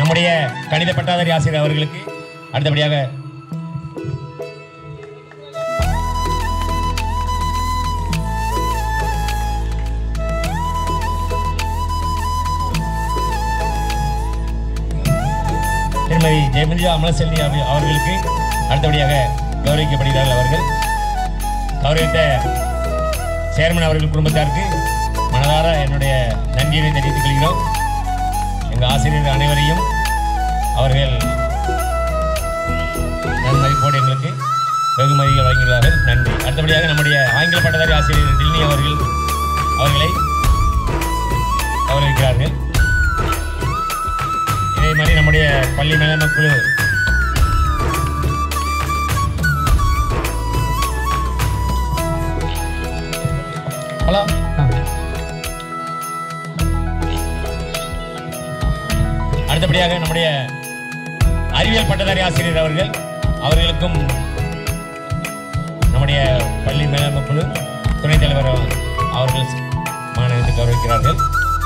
நம்முடைய கணித பட்டாதாரி ஆசிரியர் அவர்களுக்கு அடுத்தபடியாக திருமதி ஜெயமந்தியா அமலசெல்வி அவ- அவர்களுக்கு அடுத்தபடியாக கௌரவிக்கப்படுகிறார்கள் அவர்கள் கௌரவித்த சேர்மன் அவர்கள் குடும்பத்தாருக்கு மனதார என்னுடைய நன்றியை தெரிவித்துக் கொள்கிறோம் எங்கள் ஆசிரியர் அனைவரையும் அவர்கள் நன்மதிப்போடு எங்களுக்கு வெகுமதிகள் வழங்கியுள்ளார்கள் நன்றி அடுத்தபடியாக நம்முடைய ஆங்கில பட்டதாரி ஆசிரியர் டில்னி அவர்கள் அவர்களை கௌரவிக்கிறார்கள் இதே மாதிரி நம்முடைய பள்ளி மேலாண்மை குழு ஹலோ அடுத்தபடியாக நம்முடைய அறிவியல் பட்டதாரி ஆசிரியர் அவர்கள் அவர்களுக்கும் நம்முடைய பள்ளி மேலாண்மை குழு துணைத் தலைவர் அவர்கள் மாணவர்களுக்கு கௌரவிக்கிறார்கள்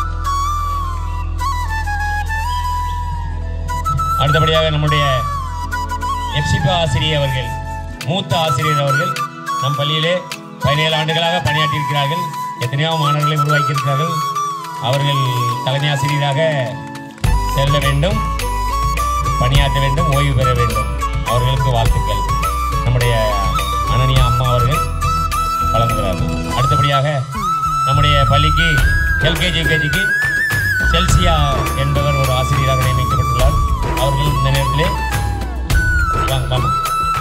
அடுத்தபடியாக நம்முடைய எப்சிபா ஆசிரியர் அவர்கள் மூத்த ஆசிரியர் அவர்கள் நம் பள்ளியிலே பதினேழு ஆண்டுகளாக பணியாற்றியிருக்கிறார்கள் எத்தனையோ மாணவர்களை உருவாக்கியிருக்கிறார்கள் அவர்கள் தலைமை ஆசிரியராக செல்ல வேண்டும் பணியாற்ற வேண்டும் ஓய்வு பெற வேண்டும் அவர்களுக்கு வாழ்த்துக்கள் நம்முடைய அனனியா அம்மா அவர்கள் வழங்குகிறார்கள் அடுத்தபடியாக நம்முடைய பள்ளிக்கு எல்கேஜி யூகேஜிக்கு செல்சியா என்பவர் ஒரு ஆசிரியராக நியமிக்கப்பட்டுள்ளார் அவர்கள் இந்த நேரத்திலே வாங்க வாமா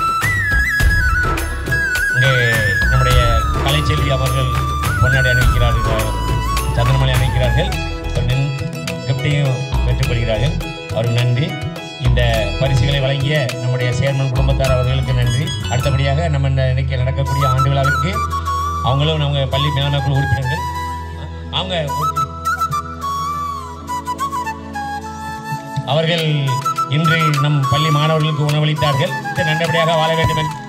இங்கே நம்முடைய கலைச்செல்வி அவர்கள் பொன்னாடி அணிவிக்கிறார்கள் சந்திரமலை அணிவிக்கிறார்கள் ஒரு நின் கிஃப்டையும் பெற்றுக்கொள்கிறார்கள் அவருக்கு நன்றி இந்த பரிசுகளை வழங்கிய நம்முடைய சேர்மன் குடும்பத்தார் அவர்களுக்கு நன்றி அடுத்தபடியாக நம்ம இந்த இன்னைக்கு நடக்கக்கூடிய ஆண்டு விழாவிற்கு அவங்களும் நம்ம பள்ளி மேலாண்மை குழு உறுப்பினர்கள் அவங்க அவர்கள் இன்று நம் பள்ளி மாணவர்களுக்கு உணவளித்தார்கள் நல்லபடியாக வாழ வேண்டும் என்று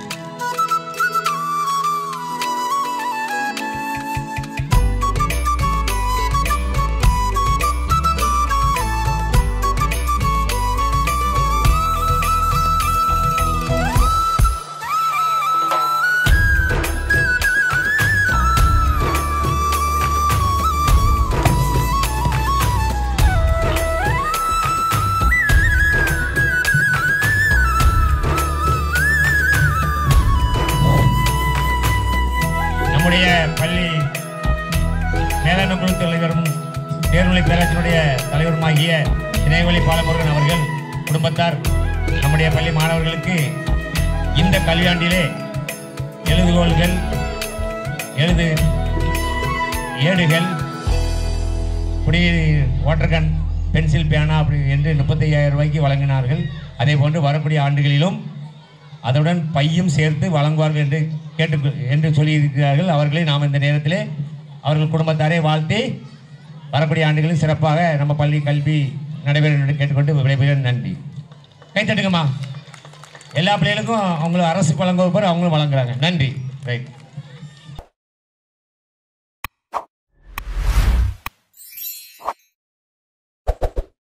நம்முடைய பள்ளி மேலாண்மை குழு தலைவரும் தேர்வுநிலை பேரத்தினுடைய தலைவருமாகிய இணையவழி பாலமுருகன் அவர்கள் குடும்பத்தார் நம்முடைய பள்ளி மாணவர்களுக்கு இந்த கல்வியாண்டிலே எழுதுகோள்கள் எழுது ஏடுகள் குடிநீர் வாட்டர் கேன் பென்சில் பேனா அப்படி என்று முப்பத்தையாயிரம் ரூபாய்க்கு வழங்கினார்கள் அதே போன்று வரக்கூடிய ஆண்டுகளிலும் அதனுடன் பையும் சேர்த்து வழங்குவார்கள் என்று கேட்டு என்று சொல்லியிருக்கிறார்கள் அவர்களை நாம் இந்த நேரத்திலே அவர்கள் குடும்பத்தாரை வாழ்த்தி வரக்கூடிய ஆண்டுகளில் சிறப்பாக நம்ம பள்ளி கல்வி நடைபெறும் என்று கேட்டுக்கொண்டு விடைபெறுகிறேன் நன்றி கை தட்டுங்கம்மா எல்லா பிள்ளைகளுக்கும் அவங்களும் அரசு வழங்குவப்போ அவங்களும் வழங்குறாங்க நன்றி ரைட்